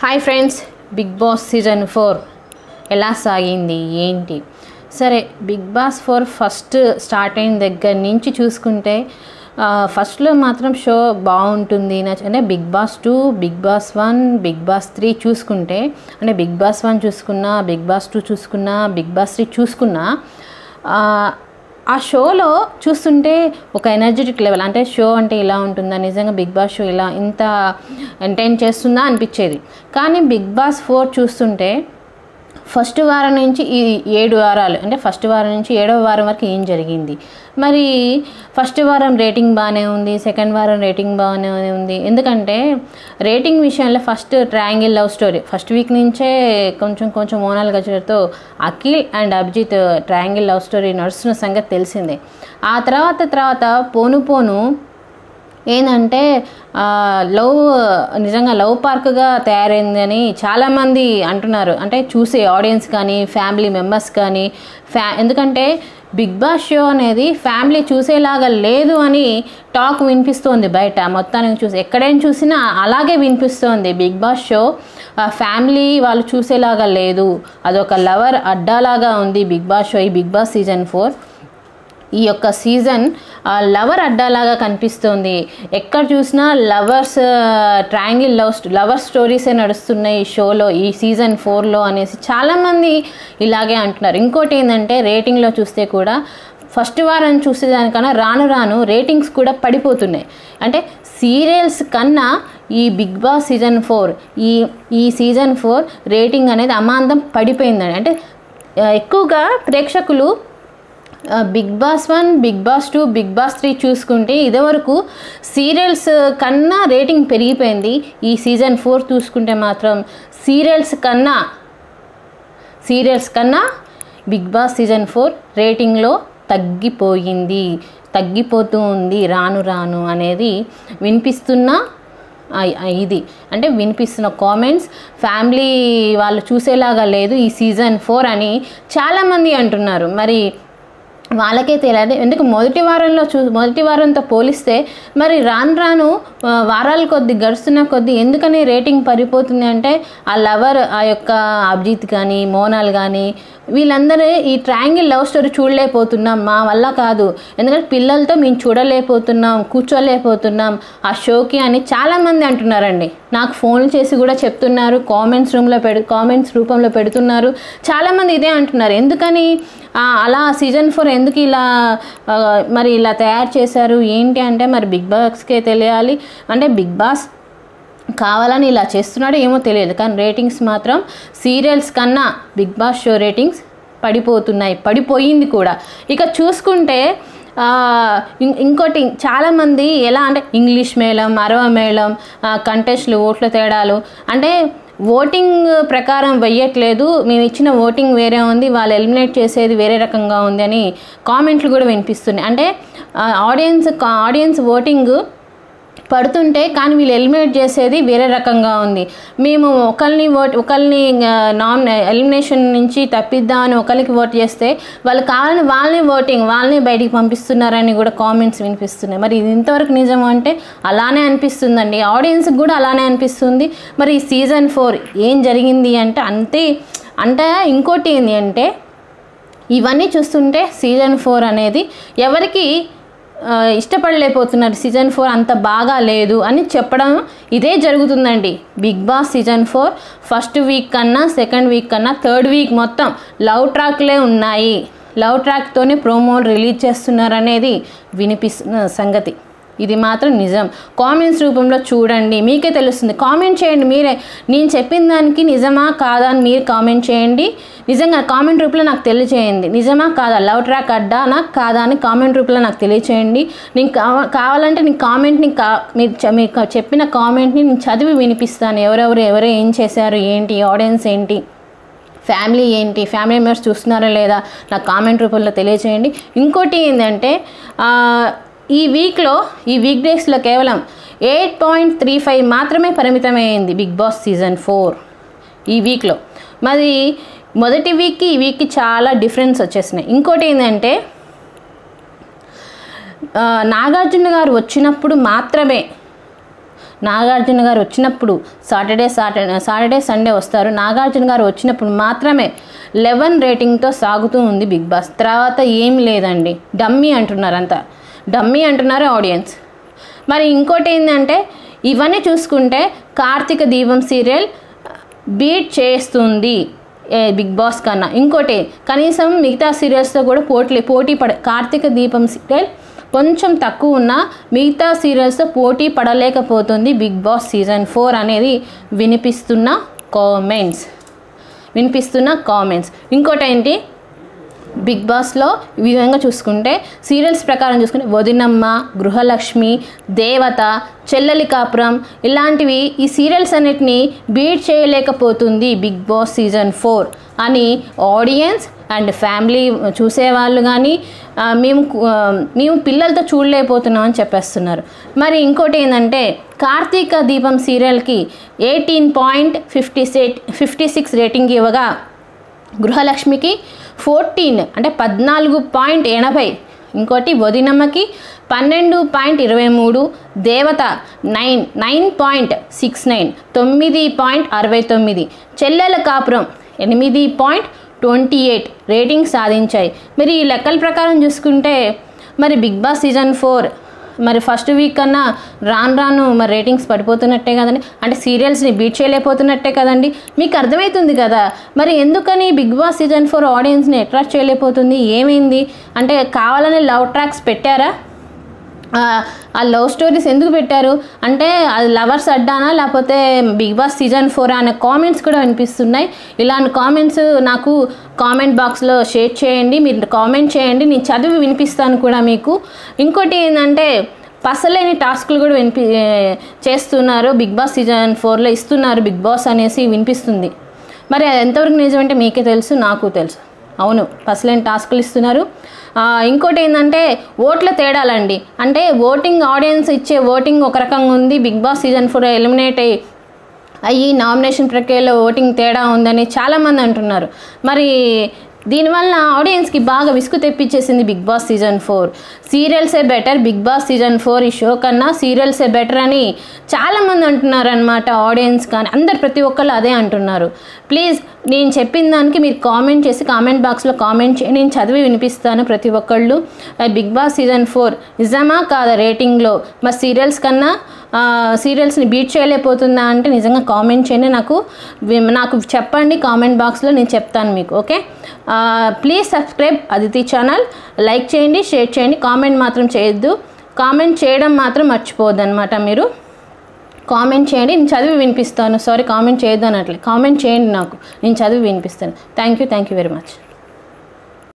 hi friends Bigg Boss season four ఎలా సాగింది ఏంటి సరే Bigg Boss four first start అయిన దగ్గర నుంచి చూసుకుంటే ఆ, ఫస్ట్లో మాత్రం షో బాగుంటుంది నచ్చ- అంటే Bigg Boss two Bigg Boss one Bigg Boss three చూసుకుంటే అంటే బిగ్ బాస్ వన్ చూసుకున్నా బిగ్ బాస్ టూ చూసుకున్నా బిగ్ బాస్ త్రీ చూసుకున్నా ఆ, ఆ షోలో చూస్తుంటే ఒక ఎనర్జెటిక్ లెవెల్ అంటే షో అంటే ఇలా ఉంటుందా నిజంగా బిగ్ బాస్ షో ఇలా ఇంత ఎంటైన్ చేస్తుందా అనిపించేది కానీ బిగ్ బాస్ ఫోర్ చూస్తుంటే ఫస్ట్ వారం నుంచి ఈ ఏడు వారాలు అంటే ఫస్ట్ వారం నుంచి ఏడవ వారం వరకు ఏం జరిగింది మరి ఫస్ట్ వారం రేటింగ్ బాగానే ఉంది సెకండ్ వారం రేటింగ్ బాగానే ఉంది ఎందుకంటే రేటింగ్ విషయంలో first triangle love story first week నుంచే కొంచెం కొంచెం మోనాల్ గజర్తో Akhil and Abhijeet triangle love story నడుస్తున్న సంగతి తెలిసిందే ఆ తర్వాత తర్వాత పోను పోను ఏంటంటే ఆ, లవ్ నిజంగా లవ్ పార్క్గా తయారైందని చాలామంది అంటున్నారు అంటే చూసే ఆడియన్స్ కానీ ఫ్యామిలీ మెంబర్స్ కానీ ఫ్యా ఎందుకంటే బిగ్ బాస్ షో అనేది ఫ్యామిలీ చూసేలాగా లేదు అని టాక్ వినిపిస్తోంది బయట మొత్తానికి చూసి ఎక్కడైనా చూసినా అలాగే వినిపిస్తోంది బిగ్ బాస్ షో ఆ, ఫ్యామిలీ వాళ్ళు చూసేలాగా లేదు అదొక లవర్ అడ్డాలాగా ఉంది బిగ్ బాస్ షో ఈ బిగ్ బాస్ సీజన్ ఫోర్ ఈ యొక్క సీజన్ ఆ, లవర్ అడ్డాలాగా కనిపిస్తుంది ఎక్కడ చూసినా లవర్స్ ట్రయాంగిల్ లవ్ లవర్ స్టోరీసే నడుస్తున్నాయి ఈ షోలో ఈ సీజన్ ఫోర్లో అనేసి చాలామంది ఇలాగే అంటున్నారు ఇంకోటి ఏంటంటే రేటింగ్లో చూస్తే కూడా ఫస్ట్ వారం చూసేదానికన్నా రాను రాను రేటింగ్స్ కూడా పడిపోతున్నాయి అంటే సీరియల్స్ కన్నా ఈ బిగ్ బాస్ సీజన్ ఫోర్ ఈ ఈ సీజన్ ఫోర్ రేటింగ్ అనేది అమాంతం పడిపోయిందండి అంటే ఆ, ఎక్కువగా ప్రేక్షకులు ఆ, Bigg Boss one Bigg Boss two Bigg Boss three చూసుకుంటే ఇదివరకు సీరియల్స్ కన్నా రేటింగ్ పెరిగిపోయింది ఈ సీజన్ ఫోర్ చూసుకుంటే మాత్రం సీరియల్స్ కన్నా సీరియల్స్ కన్నా బిగ్ బాస్ సీజన్ ఫోర్ రేటింగ్లో తగ్గిపోయింది తగ్గిపోతూ ఉంది రాను రాను అనేది వినిపిస్తున్న ఆ- ఆ ఇది అంటే వినిపిస్తున్న కామెంట్స్ ఫ్యామిలీ వాళ్ళు చూసేలాగా లేదు ఈ సీజన్ ఫోర్ అని చాలామంది అంటున్నారు మరి వాళ్ళకే తెలియదు ఎందుకు మొదటి వారంలో చూ మొదటి వారంతో పోలిస్తే మరి రాను రాను ఆ, వారాల కొద్ది గడుస్తున్న కొద్ది ఎందుకని రేటింగ్ పడిపోతుంది అంటే ఆ లవర్ ఆ యొక్క అభిజిత్ కానీ మోనాల్ కానీ వీళ్ళందరూ ఈ ట్రయాంగిల్ లవ్ స్టోరీ చూడలేకపోతున్నాం మా వల్ల కాదు ఎందుకంటే పిల్లలతో మేము చూడలేకపోతున్నాం కూర్చోలేకపోతున్నాం ఆ షోకి అని చాలామంది అంటున్నారండి నాకు ఫోన్ చేసి కూడా చెప్తున్నారు కామెంట్స్ రూమ్లో పెడు కామెంట్స్ రూపంలో పెడుతున్నారు చాలామంది ఇదే అంటున్నారు ఎందుకని ఆ, అలా సీజన్ ఫోర్ ఎందుకు ఇలా ఆ, మరి ఇలా తయారు చేశారు ఏంటి అంటే మరి బిగ్ బాస్కే తెలియాలి అంటే బిగ్ బాస్ కావాలని ఇలా చేస్తున్నాడో ఏమో తెలియదు కానీ రేటింగ్స్ మాత్రం సీరియల్స్ కన్నా బిగ్ బాస్ షో రేటింగ్స్ పడిపోతున్నాయి పడిపోయింది కూడా ఇక చూసుకుంటే ఆ, ఇం- ఇంకోటి చాలామంది ఎలా అంటే ఇంగ్లీష్ మేళం అరవ మేళం కంటెస్ట్లు ఓట్ల తేడాలు అంటే ఓటింగ్ ప్రకారం వెయ్యట్లేదు మేము ఇచ్చిన ఓటింగ్ వేరే ఉంది వాళ్ళు ఎలిమినేట్ చేసేది వేరే రకంగా ఉంది అని కామెంట్లు కూడా వినిపిస్తున్నాయి అంటే ఆడియన్స్ ఆడియన్స్ ఓటింగ్ పడుతుంటే కానీ వీళ్ళు ఎలిమినేట్ చేసేది వేరే రకంగా ఉంది మేము ఒకరిని ఓట్ ఒకరిని నామ్ ఎలిమినేషన్ నుంచి తప్పిద్దామని ఒకరికి ఓట్ చేస్తే వాళ్ళు కావాలని వాళ్ళని ఓటింగ్ వాళ్ళని బయటికి పంపిస్తున్నారని కూడా కామెంట్స్ వినిపిస్తున్నాయి మరి ఇది ఇంతవరకు నిజం అంటే అలానే అనిపిస్తుందండి ఆడియన్స్కి కూడా అలానే అనిపిస్తుంది మరి ఈ సీజన్ ఫోర్ ఏం జరిగింది అంటే అంతే అంటే ఇంకోటి ఏంటి అంటే ఇవన్నీ చూస్తుంటే సీజన్ ఫోర్ అనేది ఎవరికి ఆ, ఇష్టపడలేకపోతున్నారు సీజన్ ఫోర్ అంత బాగా లేదు అని చెప్పడం ఇదే జరుగుతుందండి Bigg Boss season four first week కన్నా సెకండ్ వీక్ కన్నా థర్డ్ వీక్ మొత్తం లవ్ ట్రాక్లే ఉన్నాయి లవ్ ట్రాక్తోనే ప్రోమోలు రిలీజ్ చేస్తున్నారు అనేది వినిపిస్తున్న సంగతి ఇది మాత్రం నిజం కామెంట్స్ రూపంలో చూడండి మీకే తెలుస్తుంది కామెంట్ చేయండి మీరే నేను చెప్పిన దానికి నిజమా కాదా అని మీరు కామెంట్ చేయండి నిజంగా కామెంట్ రూపంలో నాకు తెలియచేయండి నిజమా కాదా లవ్ ట్రాక్ అడ్డానా కాదా అని కామెంట్ రూపంలో నాకు తెలియచేయండి నేను కావ- కావాలంటే నీ కామెంట్ని కా మీరు చె- మీరు క- చెప్పిన కామెంట్ని నేను చదివి వినిపిస్తాను ఎవరెవరు ఎవరు ఏం చేశారు ఏంటి ఆడియన్స్ ఏంటి ఫ్యామిలీ ఏంటి ఫ్యామిలీ మెంబర్స్ చూస్తున్నారా లేదా నాకు కామెంట్ రూపంలో తెలియచేయండి ఇంకోటి ఏంటంటే ఆ, ఈ వీక్లో ఈ వీక్ డేస్లో కేవలం ఎయిట్ పాయింట్ త్రీ ఫైవ్ మాత్రమే పరిమితమైంది బిగ్ బాస్ సీజన్ ఫోర్ ఈ వీక్లో మరి మొదటి వీక్కి ఈ వీక్కి చాలా డిఫరెన్స్ వచ్చేసినాయి ఇంకోటి ఏంటంటే ఆ, నాగార్జున గారు వచ్చినప్పుడు మాత్రమే నాగార్జున గారు వచ్చినప్పుడు సాటర్డే సాటర్డే సాటర్డే సండే వస్తారు నాగార్జున గారు వచ్చినప్పుడు మాత్రమే లెవెన్ రేటింగ్తో సాగుతూ ఉంది బిగ్ బాస్ తర్వాత ఏం లేదండి డమ్మీ అంటున్నారు అంతా డమ్మీ అంటున్నారు ఆడియన్స్ మరి ఇంకోటి ఏంటంటే ఇవన్నీ చూసుకుంటే కార్తీక దీపం సీరియల్ బీట్ చేస్తుంది ఏ బిగ్ బాస్ కన్నా ఇంకోటి కనీసం మిగతా సీరియల్స్తో కూడా పోటీ పోటీ పడ కార్తీక దీపం సీరియల్ కొంచెం తక్కువ ఉన్న మిగతా సీరియల్స్తో పోటీ పడలేకపోతుంది బిగ్ బాస్ సీజన్ ఫోర్ అనేది వినిపిస్తున్న కామెంట్స్ వినిపిస్తున్న కామెంట్స్ ఇంకోటి ఏంటి బిగ్ బాస్లో ఈ విధంగా చూసుకుంటే సీరియల్స్ ప్రకారం చూసుకుంటే వదినమ్మ గృహలక్ష్మి దేవత చెల్లెలి కాపురం ఇలాంటివి ఈ సీరియల్స్ అన్నిటిని బీట్ చేయలేకపోతుంది బిగ్ బాస్ సీజన్ ఫోర్ అని ఆడియన్స్ అండ్ ఫ్యామిలీ చూసేవాళ్ళు కానీ ఆ, మేము కు- ఆ, మేము పిల్లలతో చూడలేకపోతున్నాం అని చెప్పేస్తున్నారు మరి ఇంకోటి ఏంటంటే కార్తీక దీపం సీరియల్కి eighteen point fifty set fifty six rating ఇవ్వగా గృహలక్ష్మికి ఫోర్టీన్ అంటే పద్నాలుగు పాయింట్ ఎనభై ఇంకోటి వదినమ్మకి పన్నెండు పాయింట్ ఇరవై మూడు Devatha nine nine point six nine తొమ్మిది పాయింట్ అరవై తొమ్మిది చెల్లెల కాపురం ఎనిమిది పాయింట్ ట్వంటీ ఎయిట్ రేటింగ్ సాధించాయి మరి ఈ లెక్కల ప్రకారం చూసుకుంటే మరి బిగ్ బాస్ సీజన్ ఫోర్ మరి ఫస్ట్ వీక్ కన్నా రాను రాను మరి రేటింగ్స్ పడిపోతున్నట్టే కదండి అంటే సీరియల్స్ని బీట్ చేయలేకపోతున్నట్టే కదండి మీకు అర్థమవుతుంది కదా మరి ఎందుకని బిగ్ బాస్ సీజన్ ఫోర్ ఆడియన్స్ని అట్రాక్ట్ చేయలేకపోతుంది ఏమైంది అంటే కావాలని లవ్ ట్రాక్స్ పెట్టారా ఆ, ఆ లవ్ స్టోరీస్ ఎందుకు పెట్టారు అంటే అది లవర్స్ అడ్డానా లేకపోతే బిగ్ బాస్ సీజన్ ఫోర్ అనే కామెంట్స్ కూడా వినిపిస్తున్నాయి ఇలాంటి కామెంట్స్ నాకు కామెంట్ బాక్స్లో షేర్ చేయండి మీరు కామెంట్ చేయండి నేను చదివి వినిపిస్తాను కూడా మీకు ఇంకోటి ఏంటంటే పసలేని టాస్క్లు కూడా వినిపి చేస్తున్నారు బిగ్ బాస్ సీజన్ ఫోర్లో ఇస్తున్నారు బిగ్ బాస్ అనేసి వినిపిస్తుంది మరి అది ఎంతవరకు నిజమంటే మీకే తెలుసు నాకు తెలుసు అవును పసలేని టాస్కులు ఇస్తున్నారు ఆ, ఇంకోటి ఏంటంటే ఓట్ల తేడాలండి అంటే ఓటింగ్ ఆడియన్స్ ఇచ్చే ఓటింగ్ ఒక రకంగా ఉంది Bigg Boss season four eliminate అయ్యి అయ్యి నామినేషన్ ప్రక్రియలో ఓటింగ్ తేడా ఉందని చాలామంది అంటున్నారు మరి దీనివల్ల ఆడియన్స్కి బాగా విసుగు తెప్పించేసింది బిగ్ బాస్ సీజన్ ఫోర్ సీరియల్సే better Bigg Boss season four ఈ షో కన్నా సీరియల్సే బెటర్ అని చాలామంది అంటున్నారు అనమాట ఆడియన్స్ కానీ అందరు ప్రతి ఒక్కళ్ళు అదే అంటున్నారు ప్లీజ్ నేను చెప్పిన దానికి మీరు కామెంట్ చేసి కామెంట్ బాక్స్లో కామెంట్ చేయండి నేను చదివి వినిపిస్తాను ప్రతి ఒక్కళ్ళు ఆ, బిగ్ బాస్ సీజన్ ఫోర్ నిజమా కాదా రేటింగ్లో మరి సీరియల్స్ కన్నా ఆ, సీరియల్స్ని బీట్ చేయలేకపోతుందా అంటే నిజంగా కామెంట్ చేయండి నాకు వి- నాకు చెప్పండి కామెంట్ బాక్స్లో నేను చెప్తాను మీకు okay please subscribe Aditi channel like చేయండి షేర్ చేయండి కామెంట్ మాత్రం చేయొద్దు కామెంట్ చేయడం మాత్రం మర్చిపోవద్దు అనమాట మీరు కామెంట్ చేయండి నేను చదివి వినిపిస్తాను సారీ కామెంట్ చేయొద్దు అనట్లే కామెంట్ చేయండి నాకు నేను చదివి వినిపిస్తాను thank you thank you very much